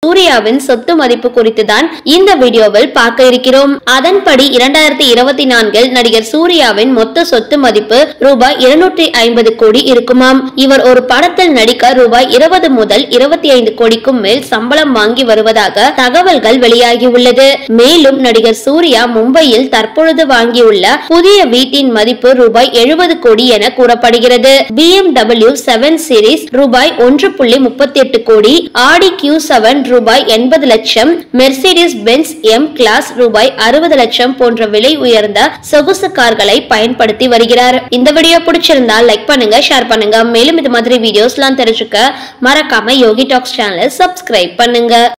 சூர்யாவின் சொத்து மதிப்பு குறித்து தான் இந்த வீடியோவில் பார்க்க இருக்கிறோம் அதன்படி இரண்டாயிரத்தி இருபத்தி நான்கில் நடிகர் சூர்யாவின் மொத்த சொத்து மதிப்பு ரூபாய் இருநூற்றி ஐம்பது கோடி இருக்குமாம் இவர் ஒரு படத்தில் நடிக்க ரூபாய் இருபது முதல் இருபத்தி ஐந்து கோடிக்கும் மேல் சம்பளம் வாங்கி வருவதாக தகவல்கள் வெளியாகியுள்ளது மேலும் நடிகர் சூர்யா மும்பையில் தற்பொழுது வாங்கியுள்ள புதிய வீட்டின் மதிப்பு ரூபாய் எழுபது கோடி என கூறப்படுகிறது BMW செவன் சீரிஸ் ரூபாய் ஒன்று புள்ளி முப்பத்தி எட்டு கோடி ஆடி கியூ செவன் ரூபாய் எண்பது லட்சம் மெர்சிடிஸ் பென்ஸ் எம் கிளாஸ் ரூபாய் அறுபது லட்சம் போன்ற விலை உயர்ந்த சொகுசு கார்களை பயன்படுத்தி வருகிறார் இந்த வீடியோ பிடிச்சிருந்தா லைக் பண்ணுங்க ஷேர் பண்ணுங்க மேலும் இது மாதிரி வீடியோஸ்லாம் தெரிஞ்சுக்க மறக்காம யோகி டாக்ஸ் சேனலை சப்ஸ்கிரைப் பண்ணுங்க